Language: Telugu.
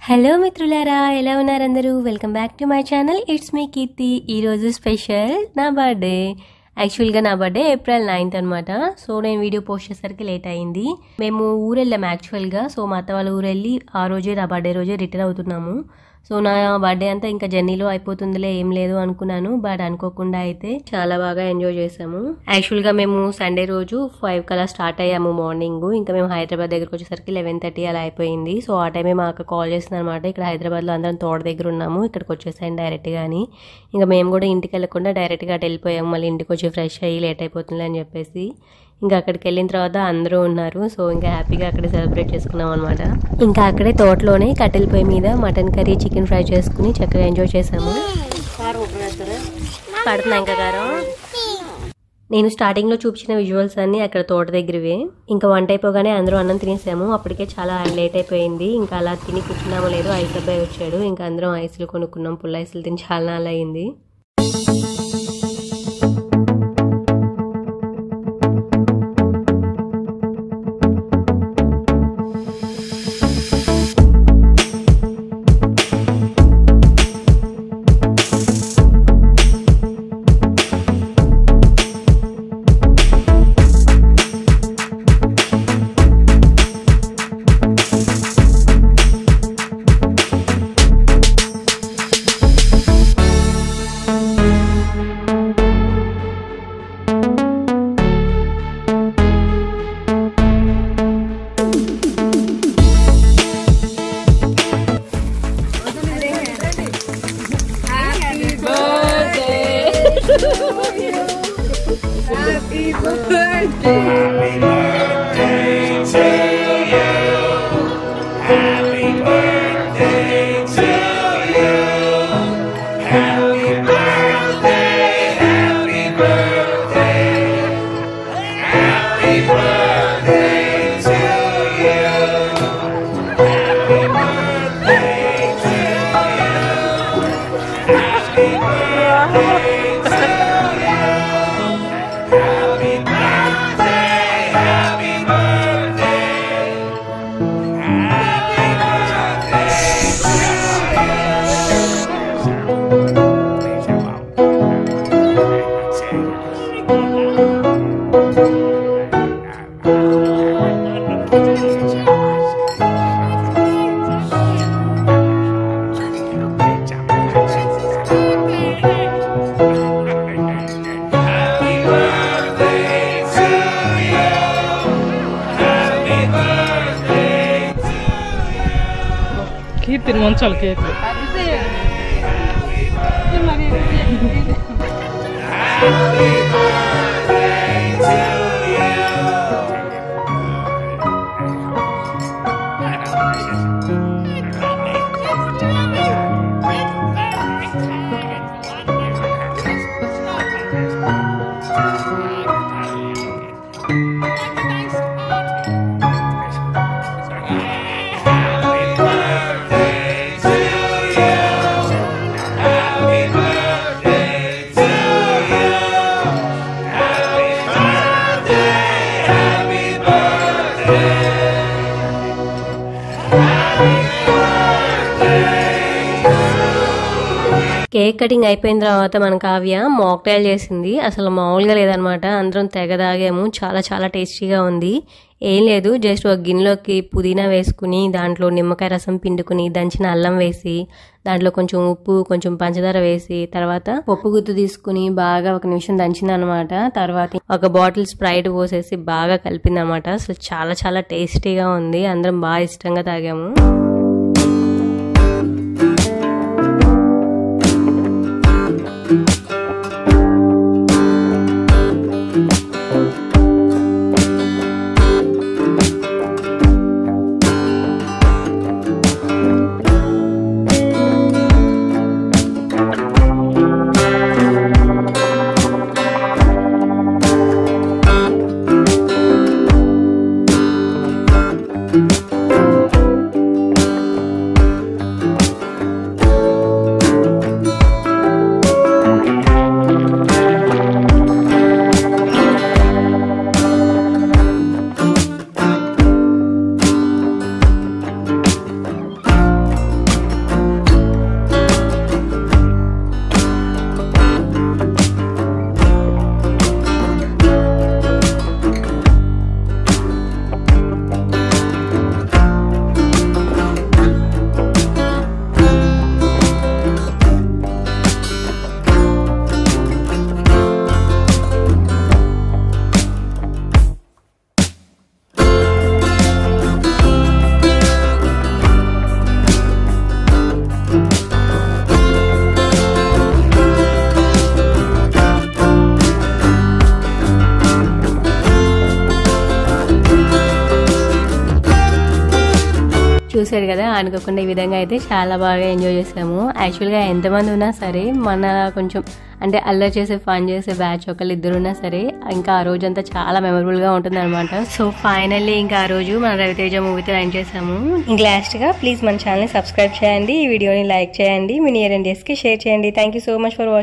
హలో మిత్రులారా ఎలా ఉన్నారు అందరూ welcome back to my channel it's me Keerthi ఈరోజు స్పెషల్ నా బర్త్డే యాక్చువల్గా నా బర్త్డే ఏప్రిల్ నైన్త్ అనమాట సో నేను వీడియో పోస్ట్ చేసరికి లేట్ అయింది మేము ఊరు వెళ్ళాము యాక్చువల్గా సో మా అత్త వాళ్ళ ఊరు వెళ్ళి ఆ రోజే నా బర్త్డే రోజే రిటర్న్ అవుతున్నాము సో నా బర్త్డే అంతా ఇంకా జర్నీలో అయిపోతుందిలే ఏం లేదు అనుకున్నాను బట్ అనుకోకుండా అయితే చాలా బాగా ఎంజాయ్ చేసాము యాక్చువల్ గా మేము సండే రోజు ఫైవ్ కల్లా స్టార్ట్ అయ్యాము మార్నింగ్ ఇంకా మేము హైదరాబాద్ దగ్గరకు వచ్చేసరికి లెవెన్ థర్టీ అలా అయిపోయింది సో ఆ టైమే మా అక్క కాల్ చేసింది అనమాట ఇక్కడ హైదరాబాద్ లో అందరం తోట దగ్గర ఉన్నాము ఇక్కడికి వచ్చేసాను డైరెక్ట్ గాని ఇంకా మేము కూడా ఇంటికి వెళ్ళకుండా డైరెక్ట్ గా అటు వెళ్ళిపోయాము మళ్ళీ ఇంటికి వచ్చి ఫ్రెష్ అయ్యి లేట్ అయిపోతుంది అని చెప్పేసి ఇంకా అక్కడికి వెళ్ళిన తర్వాత అందరూ ఉన్నారు సో ఇంకా హ్యాపీగా అక్కడే సెలబ్రేట్ చేసుకున్నాం అనమాట ఇంకా అక్కడే తోటలోనే కట్టెల పొయ్యి మీద మటన్ కర్రీ చికెన్ ఫ్రై చేసుకుని చక్కగా ఎంజాయ్ చేసాము పడుతున్నా ఇంకా కారం నేను స్టార్టింగ్ లో చూపించిన విజువల్స్ అన్ని అక్కడ తోట దగ్గరవే ఇంకా వంట అయిపోగానే అందరూ అన్నం తినేసాము అప్పటికే చాలా లేట్ అయిపోయింది ఇంకా అలా తిని కూర్చున్నామో లేదో ఐస్ అబ్బాయి వచ్చాడు ఇంకా అందరం ఐస్లు కొనుక్కున్నాం పుల్ల ఐస్లు తిని చాలా నాళ్ళు అయింది కీర్తిని మంచాలి కేక్ కేక్ కటింగ్ అయిపోయిన తర్వాత మన కావ్య మాక్టైల్ చేసింది అసలు మామూలుగా లేదనమాట అందరం తెగ తాగాము చాలా చాలా టేస్టీగా ఉంది ఏం లేదు జస్ట్ ఒక గిన్నెలోకి పుదీనా వేసుకుని దాంట్లో నిమ్మకాయ రసం పిండుకుని దంచిన అల్లం వేసి దాంట్లో కొంచెం ఉప్పు కొంచెం పంచదార వేసి తర్వాత పప్పు గుత్తు తీసుకుని బాగా ఒక నిమిషం దంచింది అనమాట తర్వాత ఒక బాటిల్ స్ప్రైట్ పోసేసి బాగా కలిపింది అనమాట అసలు చాలా చాలా టేస్టీగా ఉంది అందరం బాగా ఇష్టంగా తాగాము చూసారు కదా అనుకోకుండా ఈ విధంగా అయితే చాలా బాగా ఎంజాయ్ చేసాము యాక్చువల్గా ఎంతమంది ఉన్నా సరే మన కొంచెం అంటే అల్లరి చేసే ఫన్ చేసే బ్యాచ్ ఒకళ్ళు ఇద్దరు ఉన్నా సరే ఇంకా ఆ రోజు అంతా చాలా మెమరబుల్ గా ఉంటుంది అనమాట సో ఫైనల్లీ ఇంకా ఆ రోజు మన రవితేజ మూవీతో ఎండ్ చేసాము ఇంకా లాస్ట్ గా ప్లీజ్ మన ఛానల్ సబ్స్క్రైబ్ చేయండి ఈ వీడియోని లైక్ చేయండి మీ నియర్ అండ్ కి షేర్ చేయండి thank you so much for watching